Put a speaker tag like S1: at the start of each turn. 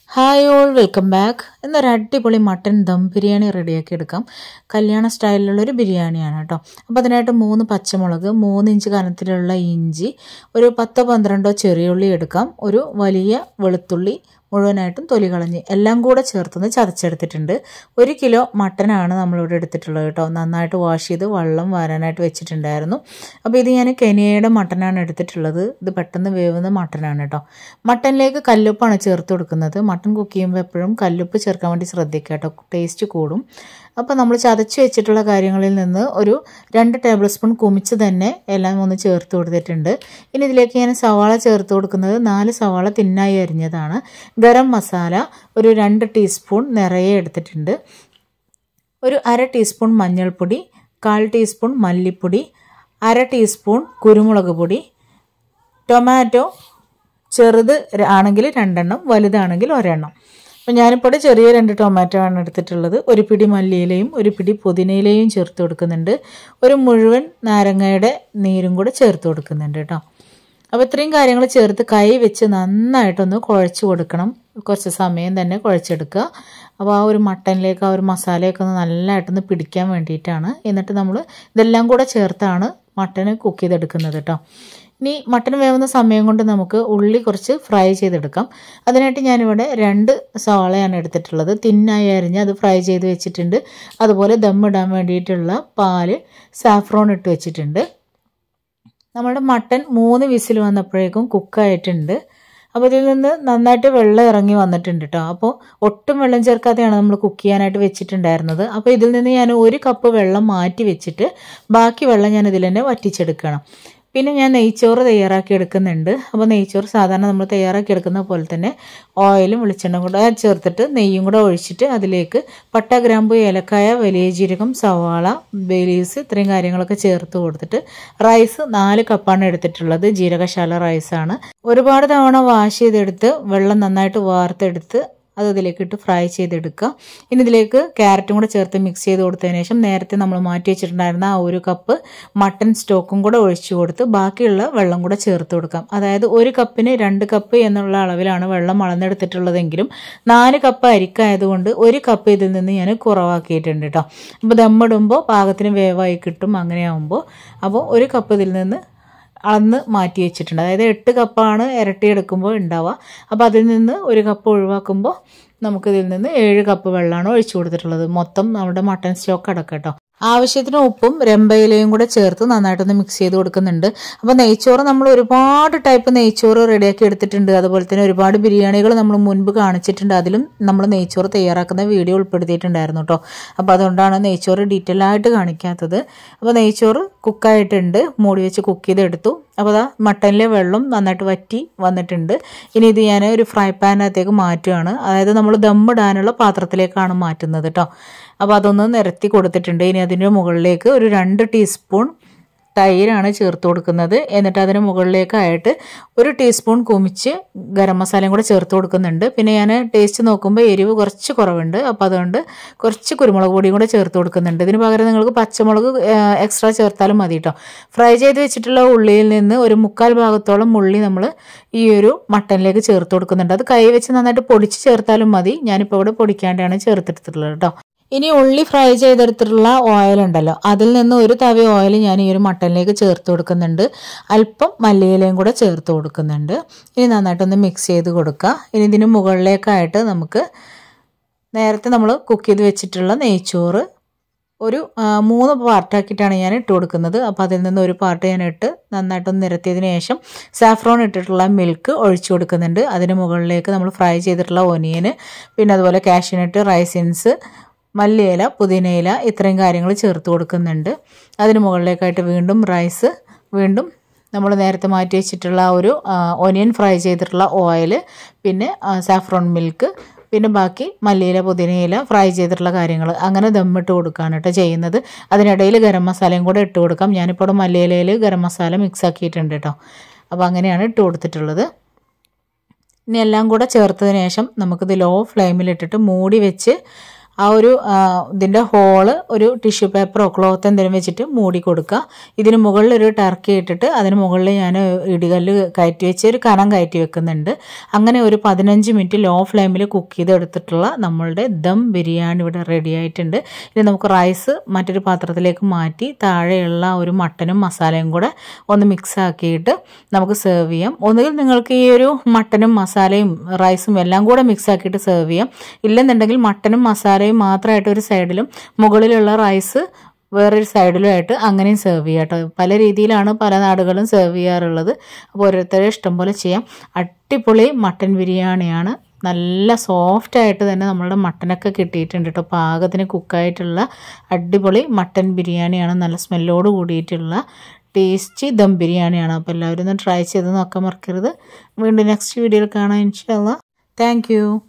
S1: hi all welcome back ഇന്നൊരു അടിപൊളി mutton dum biryani റെഡിയാക്കി എടുക്കാം കല്യാണ സ്റ്റൈലിലുള്ളൊരു ബിരിയാണിയാണ് കേട്ടോ അപ്പോൾ അതിനായിട്ട് മൂന്ന് പച്ചമുളക് മൂന്ന് ഇഞ്ച് കനത്തിലുള്ള ഇഞ്ചി ഒരു പത്തോ പന്ത്രണ്ടോ ചെറിയുള്ളി എടുക്കാം ഒരു വലിയ വെളുത്തുള്ളി മുഴുവനായിട്ടും തൊലി കളഞ്ഞ് എല്ലാം കൂടെ ചേർത്തൊന്ന് ചതച്ചെടുത്തിട്ടുണ്ട് ഒരു കിലോ മട്ടനാണ് നമ്മളിവിടെ എടുത്തിട്ടുള്ളത് കേട്ടോ നന്നായിട്ട് വാഷ് ചെയ്ത് വെള്ളം വരാനായിട്ട് വെച്ചിട്ടുണ്ടായിരുന്നു അപ്പോൾ ഇത് ഞാൻ കെനിയയുടെ മട്ടനാണ് എടുത്തിട്ടുള്ളത് ഇത് പെട്ടെന്ന് വേവുന്ന മട്ടനാണ് കേട്ടോ മട്ടനിലേക്ക് കല്ലുപ്പാണ് ചേർത്ത് കൊടുക്കുന്നത് മട്ടൻ കുക്ക് ചെയ്യുമ്പോൾ എപ്പോഴും കല്ലുപ്പ് ചേർക്കാൻ വേണ്ടി ശ്രദ്ധിക്കുക കേട്ടോ ടേസ്റ്റ് കൂടും അപ്പോൾ നമ്മൾ ചതച്ച് വെച്ചിട്ടുള്ള കാര്യങ്ങളിൽ നിന്ന് ഒരു രണ്ട് ടേബിൾ സ്പൂൺ കുമിച്ച് തന്നെ എല്ലാം ഒന്ന് ചേർത്ത് കൊടുത്തിട്ടുണ്ട് ഇനി ഇതിലേക്ക് ഞാൻ സവാള ചേർത്ത് കൊടുക്കുന്നത് നാല് സവാള തിന്നായി അരിഞ്ഞതാണ് ഗരം മസാല ഒരു രണ്ട് ടീസ്പൂൺ നിറയെ എടുത്തിട്ടുണ്ട് ഒരു അര ടീസ്പൂൺ മഞ്ഞൾപ്പൊടി കാൽ ടീസ്പൂൺ മല്ലിപ്പൊടി അര ടീസ്പൂൺ കുരുമുളക് പൊടി ടൊമാറ്റോ ചെറുത് ആണെങ്കിൽ രണ്ടെണ്ണം വലുതാണെങ്കിൽ ഒരെണ്ണം അപ്പം ഞാനിപ്പോൾ ചെറിയ രണ്ട് ടൊമാറ്റോ ആണ് എടുത്തിട്ടുള്ളത് ഒരു പിടി മല്ലിയിലയും ഒരു പിടി പുതിനയിലയും ചേർത്ത് കൊടുക്കുന്നുണ്ട് ഒരു മുഴുവൻ നാരങ്ങയുടെ നീരും കൂടെ ചേർത്ത് കൊടുക്കുന്നുണ്ട് കേട്ടോ അപ്പോൾ ഇത്രയും കാര്യങ്ങൾ ചേർത്ത് കൈ വെച്ച് നന്നായിട്ടൊന്ന് കുഴച്ച് കൊടുക്കണം കുറച്ച് സമയം തന്നെ കുഴച്ചെടുക്കുക അപ്പോൾ ആ ഒരു മട്ടനിലേക്ക് ആ ഒരു മസാലയൊക്കെ ഒന്ന് നല്ലതായിട്ടൊന്ന് പിടിക്കാൻ വേണ്ടിയിട്ടാണ് എന്നിട്ട് നമ്മൾ ഇതെല്ലാം കൂടെ ചേർത്താണ് മട്ടന് കുക്ക് ചെയ്തെടുക്കുന്നത് കേട്ടോ ഇനി മട്ടൻ വേവുന്ന സമയം കൊണ്ട് നമുക്ക് ഉള്ളി കുറച്ച് ഫ്രൈ ചെയ്തെടുക്കാം അതിനായിട്ട് ഞാനിവിടെ രണ്ട് സവാളയാണ് എടുത്തിട്ടുള്ളത് തിന്നായി അരിഞ്ഞ് അത് ഫ്രൈ ചെയ്ത് വെച്ചിട്ടുണ്ട് അതുപോലെ ദമ്മിടാൻ വേണ്ടിയിട്ടുള്ള പാല് സാഫ്രോൺ ഇട്ട് വെച്ചിട്ടുണ്ട് നമ്മുടെ മട്ടൻ മൂന്ന് വിസിൽ വന്നപ്പോഴേക്കും കുക്കായിട്ടുണ്ട് അപ്പോൾ ഇതിൽ നിന്ന് നന്നായിട്ട് വെള്ളം ഇറങ്ങി വന്നിട്ടുണ്ട് കേട്ടോ അപ്പോൾ ഒട്ടും വെള്ളം ചേർക്കാതെയാണ് നമ്മൾ കുക്ക് ചെയ്യാനായിട്ട് വെച്ചിട്ടുണ്ടായിരുന്നത് അപ്പോൾ ഇതിൽ നിന്ന് ഞാൻ ഒരു കപ്പ് വെള്ളം മാറ്റി വെച്ചിട്ട് ബാക്കി വെള്ളം ഞാൻ ഇതിൽ തന്നെ വറ്റിച്ചെടുക്കണം പിന്നെ ഞാൻ നെയ്ച്ചോറ് തയ്യാറാക്കി എടുക്കുന്നുണ്ട് അപ്പോൾ നെയ്ച്ചോറ് സാധാരണ നമ്മൾ തയ്യാറാക്കി എടുക്കുന്ന പോലെ തന്നെ ഓയിലും വെളിച്ചെണ്ണ കൂടെ ചേർത്തിട്ട് നെയ്യും കൂടെ ഒഴിച്ചിട്ട് അതിലേക്ക് പട്ട ഗ്രാമ്പു ഏലക്കായ വലിയ ജീരകം സവാള ബേലീസ് ഇത്രയും കാര്യങ്ങളൊക്കെ ചേർത്ത് കൊടുത്തിട്ട് റൈസ് നാല് കപ്പാണ് എടുത്തിട്ടുള്ളത് ജീരകശാല റൈസാണ് ഒരുപാട് തവണ വാഷ് ചെയ്തെടുത്ത് വെള്ളം നന്നായിട്ട് വാർത്തെടുത്ത് അത് ഇതിലേക്ക് ഇട്ട് ഫ്രൈ ചെയ്തെടുക്കുക ഇനി ഇതിലേക്ക് ക്യാരറ്റും കൂടെ ചേർത്ത് മിക്സ് ചെയ്ത് കൊടുത്തതിന് ശേഷം നേരത്തെ നമ്മൾ മാറ്റി വെച്ചിട്ടുണ്ടായിരുന്ന ആ ഒരു കപ്പ് മട്ടൺ സ്റ്റോക്കും കൂടെ ഒഴിച്ചു കൊടുത്ത് ബാക്കിയുള്ള വെള്ളം കൂടെ ചേർത്ത് കൊടുക്കാം അതായത് ഒരു കപ്പിന് രണ്ട് കപ്പ് എന്നുള്ള അളവിലാണ് വെള്ളം അളന്നെടുത്തിട്ടുള്ളതെങ്കിലും നാല് കപ്പ് അരിക്കായതുകൊണ്ട് ഒരു കപ്പ് ഇതിൽ നിന്ന് ഞാൻ കുറവാക്കിയിട്ടുണ്ട് കേട്ടോ അപ്പോൾ ദമ്മിടുമ്പോൾ പാകത്തിന് വേവായി കിട്ടും അങ്ങനെയാകുമ്പോൾ അപ്പോൾ ഒരു കപ്പ് ഇതിൽ നിന്ന് അളന്ന് മാറ്റി വെച്ചിട്ടുണ്ട് അതായത് എട്ട് കപ്പാണ് ഇരട്ടി എടുക്കുമ്പോൾ ഉണ്ടാവുക അപ്പോൾ അതിൽ നിന്ന് ഒരു കപ്പ് ഒഴിവാക്കുമ്പോൾ നമുക്കിതിൽ നിന്ന് ഏഴ് കപ്പ് വെള്ളമാണ് ഒഴിച്ചു കൊടുത്തിട്ടുള്ളത് മൊത്തം നമ്മുടെ മട്ടൺ സ്റ്റോക്ക് അടക്കം കേട്ടോ ആവശ്യത്തിന് ഉപ്പും രമ്പയിലയും കൂടെ ചേർത്ത് നന്നായിട്ടൊന്ന് മിക്സ് ചെയ്ത് കൊടുക്കുന്നുണ്ട് അപ്പോൾ നെയ്ച്ചോറ് നമ്മൾ ഒരുപാട് ടൈപ്പ് നെയ്ച്ചോറ് റെഡിയാക്കി എടുത്തിട്ടുണ്ട് അതുപോലെ തന്നെ ഒരുപാട് ബിരിയാണികൾ നമ്മൾ മുൻപ് കാണിച്ചിട്ടുണ്ട് അതിലും നമ്മൾ നെയ്ച്ചോറ് തയ്യാറാക്കുന്ന വീഡിയോ ഉൾപ്പെടുത്തിയിട്ടുണ്ടായിരുന്നു കേട്ടോ അപ്പോൾ അതുകൊണ്ടാണ് നെയ്ച്ചോറ് ഡീറ്റെയിൽ ആയിട്ട് കാണിക്കാത്തത് അപ്പോൾ നെയ്ച്ചോറ് കുക്കായിട്ടുണ്ട് മൂടി വെച്ച് കുക്ക് ചെയ്തെടുത്തു അപ്പോൾ അതാ മട്ടനിലെ വെള്ളം നന്നായിട്ട് വറ്റി വന്നിട്ടുണ്ട് ഇനി ഇത് ഞാൻ ഒരു ഫ്രൈ പാനകത്തേക്ക് മാറ്റുകയാണ് അതായത് നമ്മൾ ദമ്മിടാനുള്ള പാത്രത്തിലേക്കാണ് മാറ്റുന്നത് കേട്ടോ അപ്പോൾ അതൊന്ന് നിരത്തി കൊടുത്തിട്ടുണ്ട് ഇനി അതിൻ്റെ മുകളിലേക്ക് ഒരു രണ്ട് ടീസ്പൂൺ തൈരാണ് ചേർത്ത് കൊടുക്കുന്നത് എന്നിട്ട് അതിന് മുകളിലേക്കായിട്ട് ഒരു ടീസ്പൂൺ കുമിച്ച് ഗരം മസാലയും കൂടെ ചേർത്ത് കൊടുക്കുന്നുണ്ട് പിന്നെ ഞാൻ ടേസ്റ്റ് നോക്കുമ്പോൾ എരിവ് കുറച്ച് കുറവുണ്ട് അപ്പോൾ അതുകൊണ്ട് കുറച്ച് കുരുമുളക് പൊടിയും കൂടെ ചേർത്ത് കൊടുക്കുന്നുണ്ട് ഇതിന് പകരം നിങ്ങൾക്ക് പച്ചമുളക് എക്സ്ട്രാ ചേർത്താലും മതി കേട്ടോ ഫ്രൈ ചെയ്ത് വെച്ചിട്ടുള്ള ഉള്ളിയിൽ നിന്ന് ഒരു മുക്കാൽ ഭാഗത്തോളം ഉള്ളി നമ്മൾ ഈ ഒരു മട്ടനിലേക്ക് ചേർത്ത് കൊടുക്കുന്നുണ്ട് അത് കൈ വെച്ച് നന്നായിട്ട് പൊടിച്ച് ചേർത്താലും മതി ഞാനിപ്പോൾ ഇവിടെ പൊടിക്കാണ്ടാണ് ചേർത്തിട്ടുള്ളത് കേട്ടോ ഇനി ഉള്ളി ഫ്രൈ ചെയ്തെടുത്തിട്ടുള്ള ഓയിൽ ഉണ്ടല്ലോ അതിൽ നിന്ന് ഒരു തവി ഓയിൽ ഞാൻ ഈ ഒരു മട്ടനിലേക്ക് ചേർത്ത് കൊടുക്കുന്നുണ്ട് അല്പം മല്ലിയിലയും കൂടെ ചേർത്ത് കൊടുക്കുന്നുണ്ട് ഇനി നന്നായിട്ടൊന്ന് മിക്സ് ചെയ്ത് കൊടുക്കുക ഇനി ഇതിന് മുകളിലേക്കായിട്ട് നമുക്ക് നേരത്തെ നമ്മൾ കുക്ക് ചെയ്ത് വെച്ചിട്ടുള്ള നെയ്ച്ചോറ് ഒരു മൂന്ന് പാർട്ടാക്കിയിട്ടാണ് ഞാൻ ഇട്ട് കൊടുക്കുന്നത് അപ്പോൾ അതിൽ നിന്ന് ഒരു പാർട്ട് ഞാൻ ഇട്ട് നന്നായിട്ടൊന്ന് നിരത്തിയതിന് ശേഷം സാഫ്രോൺ ഇട്ടിട്ടുള്ള മിൽക്ക് ഒഴിച്ചു കൊടുക്കുന്നുണ്ട് അതിന് മുകളിലേക്ക് നമ്മൾ ഫ്രൈ ചെയ്തിട്ടുള്ള ഒനിയന് പിന്നെ അതുപോലെ കാഷ്യൂനട്ട് റൈസിൻസ് മല്ലിയില പുതിനയില ഇത്രയും കാര്യങ്ങൾ ചേർത്ത് കൊടുക്കുന്നുണ്ട് അതിന് മുകളിലേക്കായിട്ട് വീണ്ടും റൈസ് വീണ്ടും നമ്മൾ നേരത്തെ മാറ്റി വെച്ചിട്ടുള്ള ഒരു ഒനിയൻ ഫ്രൈ ചെയ്തിട്ടുള്ള ഓയിൽ പിന്നെ സാഫ്രോൺ മിൽക്ക് പിന്നെ ബാക്കി മല്ലിയില പുതിനയില ഫ്രൈ ചെയ്തിട്ടുള്ള കാര്യങ്ങൾ അങ്ങനെ ദമ്മിട്ട് കൊടുക്കുകയാണ് കേട്ടോ ചെയ്യുന്നത് അതിനിടയിൽ ഗരം മസാലയും കൂടെ ഇട്ട് കൊടുക്കാം ഞാനിപ്പോൾ ഇവിടെ മല്ലിയിലയിൽ ഗരം മസാല മിക്സ് ആക്കിയിട്ടുണ്ട് കേട്ടോ അപ്പോൾ അങ്ങനെയാണ് ഇട്ട് കൊടുത്തിട്ടുള്ളത് ഇനി എല്ലാം കൂടെ ചേർത്തതിന് ശേഷം നമുക്കിത് ലോ ഫ്ലെയിമിലിട്ടിട്ട് മൂടി വെച്ച് ആ ഒരു ആ, ഇതിൻ്റെ ഹോള് ഒരു ടിഷ്യൂ പേപ്പറോ ക്ലോത്ത് എന്തെങ്കിലും വെച്ചിട്ട് മൂടി കൊടുക്കുക ഇതിന് മുകളിൽ ഒരു ടർക്കി ഇട്ടിട്ട് അതിന് മുകളിൽ ഞാൻ ഇടികല്ല് കയറ്റി വെച്ച് ഒരു കനം കയറ്റി വെക്കുന്നുണ്ട് അങ്ങനെ ഒരു പതിനഞ്ച് മിനിറ്റ് ലോ ഫ്ലെയിമിൽ കുക്ക് ചെയ്തെടുത്തിട്ടുള്ള നമ്മളുടെ ദം ബിരിയാണി ഇവിടെ റെഡി ആയിട്ടുണ്ട് ഇനി നമുക്ക് റൈസ് മറ്റൊരു പാത്രത്തിലേക്ക് മാറ്റി താഴെയുള്ള ഒരു മട്ടനും മസാലയും കൂടെ ഒന്ന് മിക്സ് ആക്കിയിട്ട് നമുക്ക് സെർവ് ചെയ്യാം ഒന്നുകിൽ നിങ്ങൾക്ക് ഈ ഒരു മട്ടനും മസാലയും റൈസും എല്ലാം കൂടെ മിക്സ് ആക്കിയിട്ട് സെർവ് ചെയ്യാം ഇല്ലെന്നുണ്ടെങ്കിൽ മട്ടനും മസാലയും മാത്രമായിട്ട് ഒരു സൈഡിലും മുകളിലുള്ള റൈസ് വേറൊരു സൈഡിലുമായിട്ട് അങ്ങനെയും സെർവ് ചെയ്യാം കേട്ടോ പല രീതിയിലാണ് പല നാടുകളും സെർവ് ചെയ്യാറുള്ളത് അപ്പോൾ ഓരോരുത്തരെ ഇഷ്ടം പോലെ ചെയ്യാം അടിപൊളി മട്ടൻ ബിരിയാണിയാണ് നല്ല സോഫ്റ്റ് ആയിട്ട് തന്നെ നമ്മളുടെ മട്ടനൊക്കെ കിട്ടിയിട്ടുണ്ട് കേട്ടോ പാകത്തിന് കുക്കായിട്ടുള്ള അടിപൊളി മട്ടൻ ബിരിയാണിയാണ് നല്ല സ്മെല്ലോട് കൂടിയിട്ടുള്ള ടേസ്റ്റി ദം ബിരിയാണിയാണ് അപ്പോൾ എല്ലാവരും ഒന്ന് ട്രൈ ചെയ്ത് നോക്കാൻ മറക്കരുത് വീണ്ടും നെക്സ്റ്റ് വീഡിയോയിൽ കാണാം ഇൻഷാല്ല താങ്ക് യു